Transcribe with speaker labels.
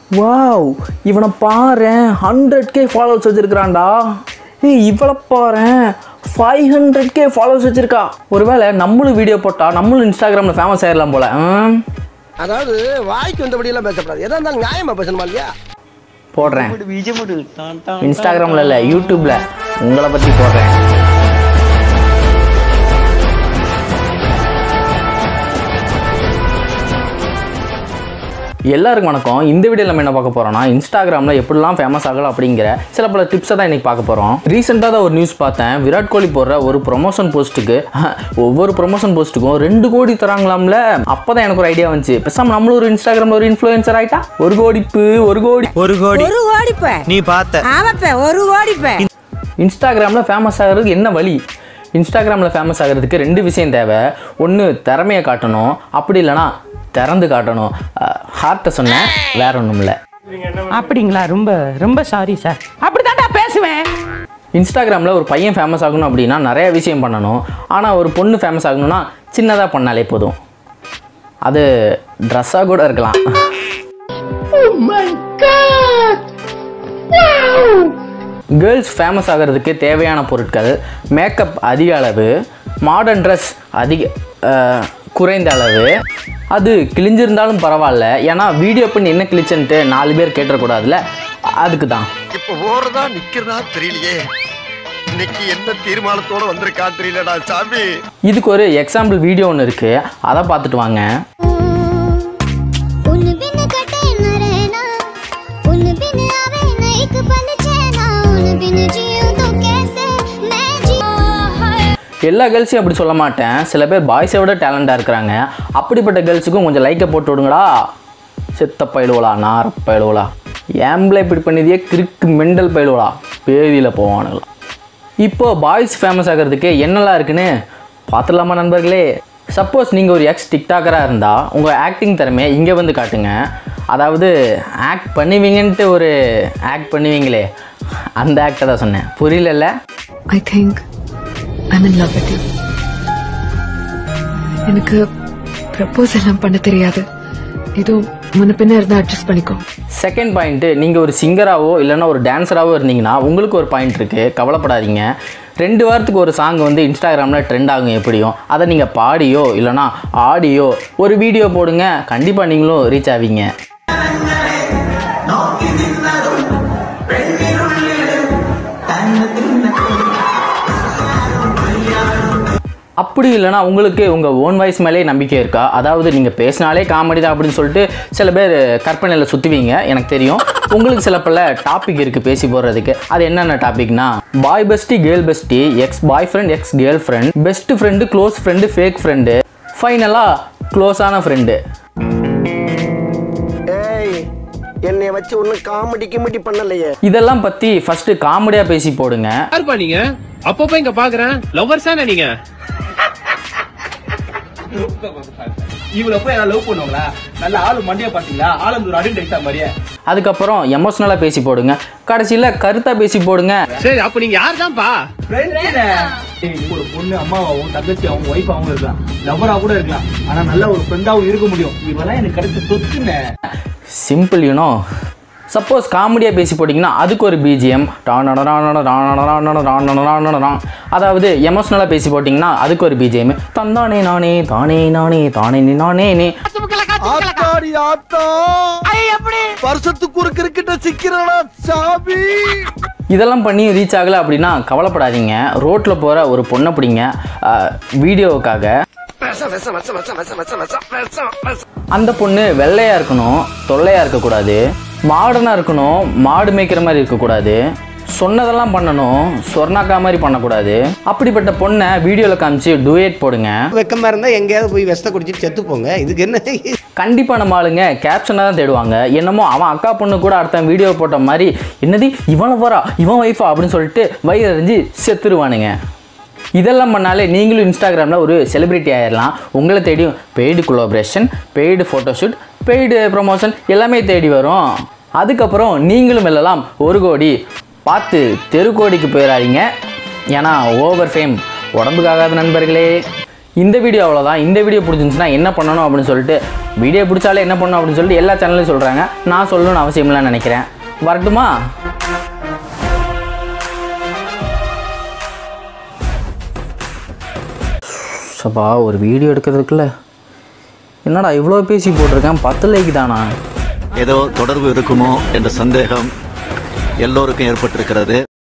Speaker 1: Wow இவனை பாரேன் hundred K followers வச்சிருக்கிறான்டா ஏய் இவளை பாரேன் ஃபைவ் ஹண்ட்ரட் கே ஃபாலோவர்ஸ் வச்சிருக்கா ஒருவேளை நம்மளும் வீடியோ போட்டால் நம்மளும் இன்ஸ்டாகிராமில் ஃபேமஸ் ஆயிடலாம் போல ம்,
Speaker 2: அதாவது வாய்க்கு வந்தபடி எல்லாம் பேசக்கூடாது எதா இருந்தாலும் நியாயமா பேசணுமா இல்லையா
Speaker 1: போடுறேன் இன்ஸ்டாகிராமில் இல்லை யூடியூப்பில் உங்களை பற்றி போடுறேன் எல்லாருக்கும் வணக்கம் இந்த வீடியோவில் நம்ம என்ன பார்க்க போகிறோம்னா இன்ஸ்டாகிராமில் எப்படிலாம் ஃபேமஸ் ஆகலாம் அப்படிங்கிற சில பல டிப்ஸை தான் இன்றைக்கி பார்க்க போகிறோம் ரீசெண்டாக தான் ஒரு நியூஸ் பார்த்தேன் விராட் கோலி போடுற ஒரு ப்ரொமோஷன் போஸ்ட்டுக்கு ஒவ்வொரு ப்ரொமோஷன் போஸ்ட்டுக்கும் ரெண்டு கோடி தராங்களாம்ல அப்போ தான் எனக்கு ஒரு ஐடியா வந்துச்சு பேசாமல் நம்மளும் ஒரு இன்ஸ்டாகிராமில் ஒரு இன்ஃப்ளூயன்சர் ஆகிட்டா ஒரு கோடிப்பு ஒரு கோடி
Speaker 3: ஒரு கோடி
Speaker 4: ஒரு ஓடிப்ப
Speaker 3: நீ பார்த்த
Speaker 4: ஆமாப்ப ஒரு ஓடிப்ப
Speaker 1: இன்ஸ்டாகிராமில் ஃபேமஸ் ஆகிறதுக்கு என்ன வழி இன்ஸ்டாகிராமில் ஃபேமஸ் ஆகிறதுக்கு ரெண்டு விஷயம் தேவை ஒன்று திறமையை காட்டணும் அப்படி இல்லைன்னா திறந்து காட்டணும் ஹார்ட்டை சொன்னேன் வேற ஒன்றும் இல்லை
Speaker 5: அப்படிங்களா ரொம்ப ரொம்ப சாரி சார் அப்படித்தான்டா பேசுவேன்
Speaker 1: இன்ஸ்டாகிராமில் ஒரு பையன் ஃபேமஸ் ஆகணும் அப்படின்னா நிறைய விஷயம் பண்ணணும் ஆனால் ஒரு பொண்ணு ஃபேமஸ் ஆகணும்னா சின்னதாக பண்ணாலே போதும் அது ட்ரெஸ்ஸாக கூட இருக்கலாம் கேர்ள்ஸ் ஃபேமஸ் ஆகிறதுக்கு தேவையான பொருட்கள் மேக்கப் அதிக அளவு மாடர்ன் ட்ரெஸ் அதிக அஹ், குறைந்த அளவு அது கிழிஞ்சிருந்தாலும் பரவாயில்ல ஏன்னா வீடியோ பண்ணி என்ன கிழிச்சுன்ட்டு நாலு பேர் கேட்டுறக்கூடாதுல்ல அதுக்கு தான்
Speaker 2: இப்ப ஓடுறதா நிக்கிறதா தெரியலையே இன்னைக்கு என்ன தீர்மானத்தோட வந்திருக்கா தெரியலடா சாமி
Speaker 1: இதுக்கு ஒரு எக்ஸாம்பிள் வீடியோ ஒன்று இருக்குது அதை பார்த்துட்டு வாங்க
Speaker 6: उन बिन कटे न रहना उन बिन आवे न एक पल चैना उन बिन जियूं तो कैसे मैं जियूं
Speaker 1: எல்லா கேர்ள்ஸையும் அப்படி சொல்ல மாட்டேன் சில பேர் பாய்ஸை விட டேலண்டாக இருக்கிறாங்க அப்படிப்பட்ட கேர்ள்ஸுக்கும் கொஞ்சம் லைக்கை போட்டு விடுங்கடா செத்த பயிலுவலா நார பயிலுவலா ஏம்பிளை இப்படி பண்ணியதே கிறுக்கு மெண்டல் பயிலுவலா பேதியில் போவானுங்களா இப்போ பாய்ஸ் ஃபேமஸ் ஆகிறதுக்கு என்னெல்லாம் இருக்குன்னு பார்த்துடலாமா நண்பர்களே சப்போஸ் நீங்கள் ஒரு எக்ஸ் டிக்டாக்கராக இருந்தால் உங்கள் ஆக்டிங் திறமையை இங்கே வந்து காட்டுங்க அதாவது ஆக்ட் பண்ணுவீங்கன்ட்டு ஒரு ஆக்ட் பண்ணுவீங்களே அந்த ஆக்டை தான் சொன்னேன் புரியலல்ல
Speaker 7: I think I'm in love with you. எனக்கு ப்ரப்போஸ் எல்லாம் பண்ண தெரியாது ஏதோ முன்ன பின்ன இருந்தா அட்ஜஸ்ட் பண்ணிக்கோ
Speaker 1: செகண்ட் பாயிண்ட்டு நீங்கள் ஒரு சிங்கராகவோ இல்லைன்னா ஒரு டான்ஸராகவோ இருந்தீங்கன்னா உங்களுக்கு ஒரு பாயிண்ட் இருக்குது கவலைப்படாதீங்க ரெண்டு வாரத்துக்கு ஒரு சாங் வந்து இன்ஸ்டாகிராமில் ட்ரெண்ட் ஆகும் எப்படியும் அதை நீங்கள் பாடியோ இல்லைன்னா ஆடியோ ஒரு வீடியோ போடுங்க கண்டிப்பாக நீங்களும் ரீச் ஆவீங்க அப்படி இல்லைனா உங்களுக்கு உங்கள் ஓன் வாய்ஸ் மேலே நம்பிக்கை இருக்கா அதாவது நீங்கள் பேசினாலே காமெடி தான் அப்படின்னு சொல்லிட்டு சில பேர் கற்பனையில் சுற்றுவீங்க எனக்கு தெரியும் உங்களுக்கு சில பல டாபிக் இருக்குது பேசி போடுறதுக்கு அது என்னென்ன டாபிக்னா boy bestie girl bestie ex boy friend ex girl friend best friend close friend fake friend ஃபைனலாக க்ளோஸான ஃப்ரெண்டு
Speaker 2: ஏய் என்னைய வச்சு ஒன்னும் காமெடி கிமெடி பண்ணலையே
Speaker 1: இதெல்லாம் பற்றி ஃபஸ்ட்டு காமெடியாக பேசி போடுங்க
Speaker 8: யாருப்பா நீங்க அப்பப்ப இங்க பாக்குறேன் லவ்வர்ஸ் தானே நீங்க
Speaker 9: இவள போய் என்ன லவ் பண்ணுவாங்களா நல்ல ஆளு மண்டியா பாத்தீங்களா ஆலந்தூர் அடின் டைட்டா மாதிரியே
Speaker 1: அதுக்கப்புறம் எமோஷ்னலாக பேசி போடுங்க கடைசியில் கருத்தாக பேசி போடுங்க
Speaker 8: சரி அப்ப நீங்க யார் தான்ப்பா
Speaker 9: ஒரு பொண்ணு அம்மாவாவும் தங்கச்சியாவும் ஒய்ஃபாவும் இருக்கலாம் லவ்வரா கூட இருக்கலாம் ஆனா நல்ல ஒரு ஃப்ரெண்டாவும் இருக்க முடியும் இவெல்லாம் எனக்கு கிடைச்ச சொத்துன்னு
Speaker 1: சிம்பிள் யூனோ சப்போஸ் காமெடியாக பேசி போட்டிங்கன்னா அதுக்கு ஒரு பிஜிஎம் அதாவது எமோஷ்னலாக பேசி போட்டிங்கன்னா அதுக்கு ஒரு பிஜிஎம் தந்தானே நானே தானே நானே தானே நீ நானே நீ
Speaker 2: ஆத்தாடி ஆத்தா வருஷத்துக்கு ஒரு கிரிக்கெட்ட சிக்கிறடா சாமி
Speaker 1: இதெல்லாம் பண்ணி ரீச் ஆகலை அப்படின்னா கவலைப்படாதீங்க ரோட்டில் போகிற ஒரு பொண்ணை பிடிங்க அஹ், வீடியோவுக்காக
Speaker 2: விஷம் விஷம் விஷம் விஷம் விஷம் விஷம் விஷம் விஷம் விஷம்
Speaker 1: அந்த பொண்ணு வெள்ளையாக இருக்கணும் தொல்லையாக இருக்கக்கூடாது மாடர்னாக இருக்கணும் மாடு மேய்க்கிற மாதிரி இருக்கக்கூடாது சொன்னதெல்லாம் பண்ணணும் சொர்ணாக்கா மாதிரி பண்ணக்கூடாது அப்படிப்பட்ட பொண்ணை வீடியோவில் காமிச்சு டூயட் போடுங்க
Speaker 10: வெக்கமா இருந்தா எங்கேயாவது போய் விஷத்தை குடிச்சிட்டு செத்து போங்க இதுக்கு என்ன
Speaker 1: கண்டிப்பாக நம்ம ஆளுங்க கேப்ஷனாக தான் தேடுவாங்க என்னமோ அவன் அக்கா பொண்ணு கூட அடுத்த வீடியோ போட்ட மாதிரி என்னது இவனை வரா இவன் ஒய்ஃபா அப்படின்னு சொல்லிட்டு வயிறு அறிஞ்சு செத்துருவானுங்க இதெல்லாம் பண்ணாலே நீங்களும் இன்ஸ்டாகிராமில் ஒரு செலிபிரிட்டி ஆயிடலாம் உங்களை தேடியும் paid collaboration paid photoshoot paid promotion எல்லாமே தேடி வரும் அதுக்கப்புறம் நீங்களும் வெல்லலாம் ஒரு கோடி பார்த்து தெருக்கோடிக்கு போயிடாதீங்க ஏன்னா ஓவர் ஃபேம் உடம்புக்காகாத நண்பர்களே இந்த வீடியோ அவ்வளோதான் இந்த வீடியோ பிடிச்சிருந்துச்சுன்னா என்ன பண்ணணும் அப்படின்னு சொல்லிட்டு வீடியோ பிடிச்சாலே என்ன பண்ணணும் அப்படின்னு சொல்லிட்டு எல்லா சேனல்லையும் சொல்கிறாங்க நான் சொல்லணும்னு அவசியம்லாம் நினைக்கிறேன் வரட்டுமா சப்பா ஒரு வீடியோ எடுக்கிறதுக்குள்ள என்னடா இவ்வளோ பேசி போட்டிருக்கேன் பத்து லைக் தானா
Speaker 3: ஏதோ தொடர்பு இருக்குமோ என்ற சந்தேகம் எல்லோருக்கும் ஏற்பட்டிருக்கிறது